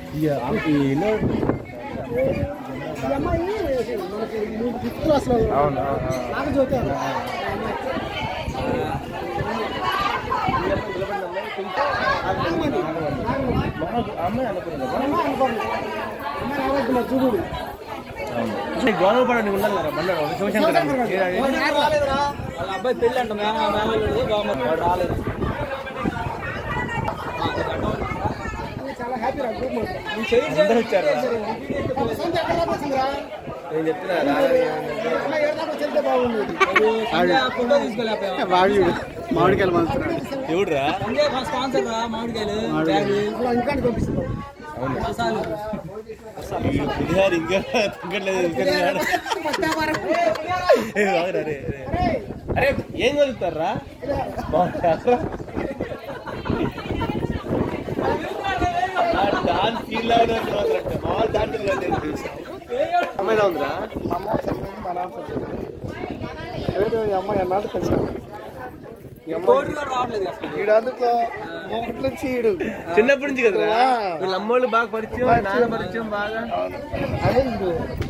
ఈ అమ్మాయి మనకి మూడు ఫిఫ్త్ క్లాస్ లో అవును నాగజ్యోతి అని. నాగమణి. నాగమణి. అమ్మాయి అనుకున్నా అమ్మాయి అనుకోండి. అమ్మాయి ఆరోగ్యం చూడు గొడవ పడండి ఉండాలి బండారు శివశంకర్ వాళ్ళ అబ్బాయి పెళ్ళి అంట మేమ మేమల్లుడు గవర్నమెంట్ రాలేదు చాలా హ్యాపీ రా గ్రూప్ మొత్తం. నేను చేయి అందరూ వచ్చారా? ఒక సంత ఎక్కడ దాకా వచ్చిందిరా? నేను చెప్తున్నా అమ్మ ఏడు దాకా చెల్తే బాగుండేది ఫోటో తీసుకోలేకపోయా మామిడికాయలు మంచుతున్నాడు ఎవడురా సంజయ్ స్పాన్సర్ రా మామిడికాయలు బ్యాగ్ అలా ఇంటికాడికి పంపిస్తున్నాం మసాలు పులిహార ఇంకా తగ్గట్లేదు ఇంకా తిన్నాడు. ఏ, బాగురా, రే, రే. అరే ఏం చదువుతారా డాన్స్ ఫీల్ అమ్మాయి ఉందిరా అమ్మాయి అన్నాడు తెలుసా కోడి కూడా రావట్లేదు అసలు ఈడు అందుకో ఒకటి నుంచి ఈడు చిన్నప్పటి నుంచి కదరా వీళ్ళ అమ్మోళ్ళు బాగా పరిచయం నాన్న పరిచయం బాగా అదే ఈడు